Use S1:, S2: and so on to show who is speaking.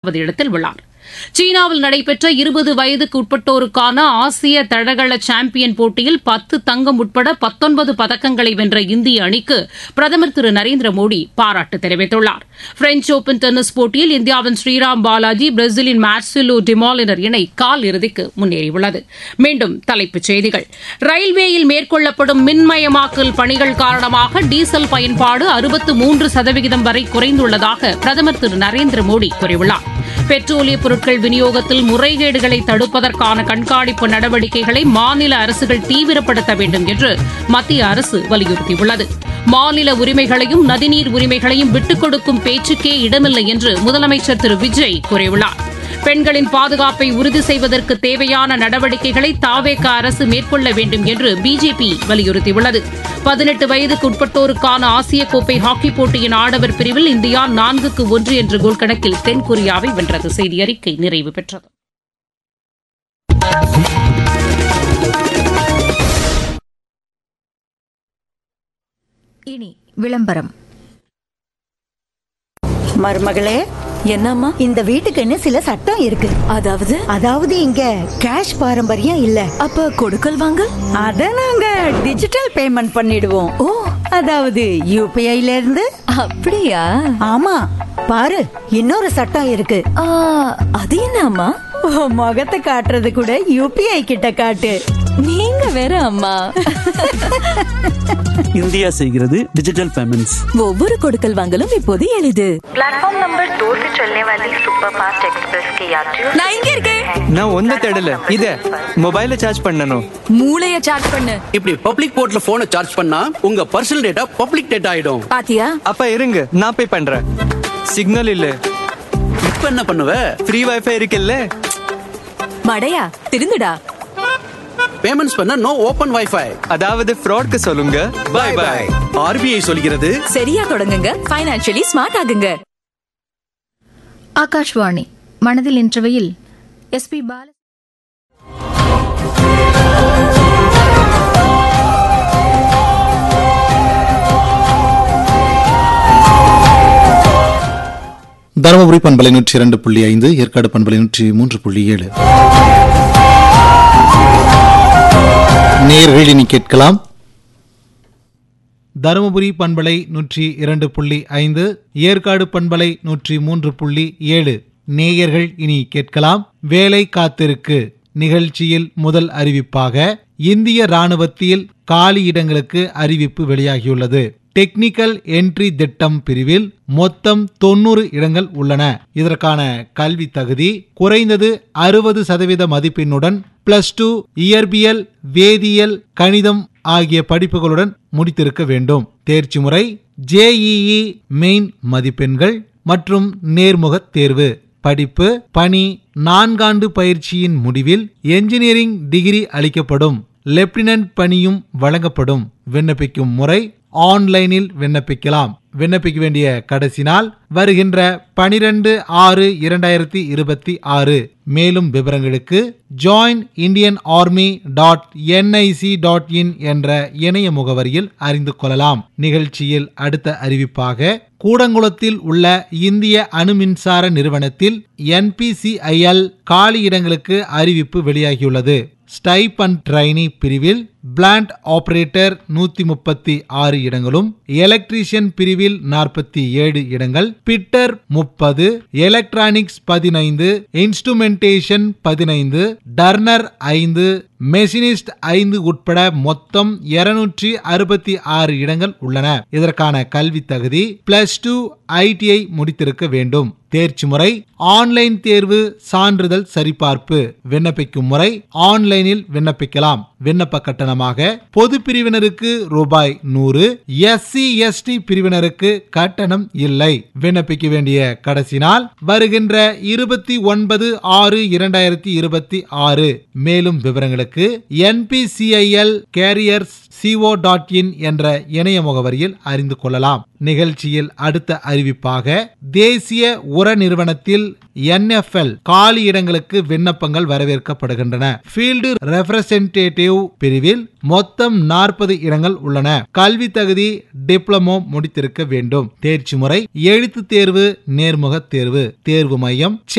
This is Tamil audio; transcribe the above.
S1: நாற்பது இடத்தில் உள்ளார் சீனாவில் நடைபெற்ற இருபது வயதுக்கு உட்பட்டோருக்கான ஆசிய தடகள சாம்பியன் போட்டியில் பத்து தங்கம் உட்பட பத்தொன்பது பதக்கங்களை வென்ற இந்திய அணிக்கு பிரதமர் திரு நரேந்திர மோடி பாராட்டு தெரிவித்துள்ளார் பிரெஞ்ச் ஓபன் டென்னிஸ் போட்டியில் இந்தியாவின் ஸ்ரீராம் பாலாஜி பிரேசிலின் மார்சிலோ டிமாலினர் இணை கால் இறுதிக்கு முன்னேறியுள்ளது மீண்டும் தலைப்புச் செய்திகள் ரயில்வேயில் மேற்கொள்ளப்படும் மின்மயமாக்கல் பணிகள் காரணமாக டீசல் பயன்பாடு அறுபத்து மூன்று சதவிகிதம் வரை குறைந்துள்ளதாக பிரதமர் திரு நரேந்திர மோடி கூறியுள்ளார் பெட்ரோலிய பொருட்கள் விநியோகத்தில் முறைகேடுகளை தடுப்பதற்கான கண்காணிப்பு நடவடிக்கைகளை மாநில அரசுகள் தீவிரப்படுத்த வேண்டும் என்று மத்திய அரசு வலியுறுத்தியுள்ளது மாநில உரிமைகளையும் நதிநீர் உரிமைகளையும் விட்டுக் கொடுக்கும் பேச்சுக்கே இடமில்லை என்று முதலமைச்சர் திரு விஜய் கூறியுள்ளார் பெண்களின் பாதுகாப்பை உறுதி செய்வதற்கு தேவையான நடவடிக்கைகளை தாவேக அரசு மேற்கொள்ள வேண்டும் என்று பிஜேபி வலியுறுத்தியுள்ளது பதினெட்டு வயதுக்கு உட்பட்டோருக்கான ஆசிய கோப்பை ஹாக்கி போட்டியின் ஆடவர் பிரிவில் இந்தியா நான்குக்கு ஒன்று என்ற கோல் கணக்கில் தென்கொரியாவை வென்றது செய்தி அறிக்கை நிறைவு பெற்றது
S2: இனி விளம்பரம்
S3: மருமகளே
S4: என்னம்மா
S3: இந்த வீட்டுக்குன்னு சில சட்டம் இருக்கு
S4: அதாவது
S3: அதாவது இங்க கேஷ் பாரம்பரியம் இல்ல
S4: அப்ப கொடுக்கல் வாங்கல்
S3: அத நாங்க டிஜிட்டல் பேமெண்ட் பண்ணிடுவோம்
S4: ஓ
S3: அதாவது யூபிஐல இருந்து
S4: அப்படியா
S3: ஆமா பாரு இன்னொரு சட்டம் இருக்கு
S4: ஆ, அது என்னம்மா
S3: உன் முகத்தை காட்டுறது கூட யூபிஐ கிட்ட காட்டு
S4: நீங்க வேற அம்மா
S5: இந்தியா செய்கிறது டிஜிட்டல் பேமெண்ட்ஸ்
S4: ஒவ்வொரு கொடுக்கல் வாங்கலும் இப்போது எளிது
S6: प्लेटफॉर्म नंबर दो से चलने वाली सुपर फास्ट एक्सप्रेस के यात्रियों
S4: நான் இங்க இருக்கேன்
S7: நான் ஒன்ன தேடல இத மொபைல சார்ஜ் பண்ணனும்
S4: மூளைய சார்ஜ் பண்ணு
S8: இப்படி பப்ளிக் போர்ட்ல போனை சார்ஜ் பண்ணா உங்க பர்சனல் டேட்டா பப்ளிக் டேட்டா ஆயிடும்
S4: பாத்தியா
S7: அப்ப இருங்க நான் பே பண்றேன் சிக்னல் இல்ல
S8: இப்ப என்ன பண்ணுவ
S7: ஃப்ரீ வைஃபை இருக்குல்ல
S4: மடையா திருந்துடா
S8: பேமெண்ட்ஸ் பண்ண நோ ஓபன் வைஃபை
S7: அதாவது ஃப்ராட்க்கு சொல்லுங்க பை பை
S8: ஆர்பிஐ சொல்கிறது
S4: சரியா தொடங்குங்க ஃபைனான்சியலி ஸ்மார்ட் ஆகுங்க
S2: ஆகாஷ்வாணி மனதில் இன்றவையில் எஸ்பி பால
S9: தருமபுரி பண்பலை நூற்றி இரண்டு புள்ளி ஐந்து ஏற்காடு பண்பலை நூற்றி மூன்று புள்ளி ஏழு நேர்கள் இனி கேட்கலாம் தருமபுரி பண்பலை நூற்றி இரண்டு புள்ளி ஐந்து ஏற்காடு பண்பலை நூற்றி மூன்று புள்ளி ஏழு நேயர்கள் இனி கேட்கலாம் வேலை காத்திருக்கு நிகழ்ச்சியில் முதல் அறிவிப்பாக இந்திய ராணுவத்தில் காலி இடங்களுக்கு அறிவிப்பு வெளியாகியுள்ளது டெக்னிக்கல் என்ட்ரி திட்டம் பிரிவில் மொத்தம் தொண்ணூறு இடங்கள் உள்ளன இதற்கான கல்வி தகுதி குறைந்தது அறுபது சதவீத மதிப்பெண்ணுடன் பிளஸ் டூ இயற்பியல் வேதியியல் கணிதம் ஆகிய படிப்புகளுடன் முடித்திருக்க வேண்டும் தேர்ச்சி முறை ஜேஇஇ மெயின் மதிப்பெண்கள் மற்றும் நேர்முகத் தேர்வு படிப்பு பணி நான்காண்டு பயிற்சியின் முடிவில் என்ஜினியரிங் டிகிரி அளிக்கப்படும் லெப்டினன்ட் பணியும் வழங்கப்படும் விண்ணப்பிக்கும் முறை ஆன்லைனில் விண்ணப்பிக்கலாம் விண்ணப்பிக்க வேண்டிய கடைசி நாள் வருகின்ற பனிரெண்டு ஆறு இரண்டாயிரத்தி இருபத்தி ஆறு மேலும் விவரங்களுக்கு join Indian army dot NIC dot in என்ற இணைய முகவரியில் அறிந்து கொள்ளலாம் நிகழ்ச்சியில் அடுத்த அறிவிப்பாக கூடங்குளத்தில் உள்ள இந்திய அணுமின்சார நிறுவனத்தில் என்பிசிஐஎல் காலி இடங்களுக்கு அறிவிப்பு வெளியாகியுள்ளது ஸ்டைப் அண்ட் ட்ரைனி பிரிவில் பிளான்ட் ஆபரேட்டர் நூத்தி முப்பத்தி ஆறு இடங்களும் எலக்ட்ரீஷியன் பிரிவில் நாற்பத்தி ஏழு இடங்கள் பிட்டர் முப்பது எலக்ட்ரானிக்ஸ் பதினைந்து இன்ஸ்ட்ருமெண்டேஷன் பதினைந்து டர்னர் ஐந்து மெஷினிஸ்ட் ஐந்து உட்பட மொத்தம் இருநூற்றி அறுபத்தி ஆறு இடங்கள் உள்ளன இதற்கான கல்வி தகுதி பிளஸ் டூ ஐடிஐ முடித்திருக்க வேண்டும் தேர்ச்சி முறை ஆன்லைன் தேர்வு சான்றிதழ் சரிபார்ப்பு விண்ணப்பிக்கும் முறை ஆன்லைனில் விண்ணப்பிக்கலாம் விண்ணப்ப கட்டணமாக பொது பிரிவினருக்கு ரூபாய் நூறு எஸ்சி எஸ்டி பிரிவினருக்கு கட்டணம் இல்லை விண்ணப்பிக்க வேண்டிய கடைசி நாள் வருகின்ற இருபத்தி ஒன்பது ஆறு இரண்டாயிரத்தி இருபத்தி ஆறு மேலும் விவரங்களுக்கு NPCIL careers co dot in என்ற இணைய முகவரியில் அறிந்து கொள்ளலாம் நிகழ்ச்சியில் அடுத்த அறிவிப்பாக தேசிய உர நிறுவனத்தில் என்எஃப்எல் காலி இடங்களுக்கு விண்ணப்பங்கள் வரவேற்கப்படுகின்றன ஃபீல்டு ரெப்ரசன்டேட்டிவ் பிரிவில் மொத்தம் நாற்பது இடங்கள் உள்ளன கல்வி தகுதி டிப்ளமோ முடித்திருக்க வேண்டும் தேர்ச்சி முறை எழுத்து தேர்வு நேர்முக தேர்வு தேர்வு மையம்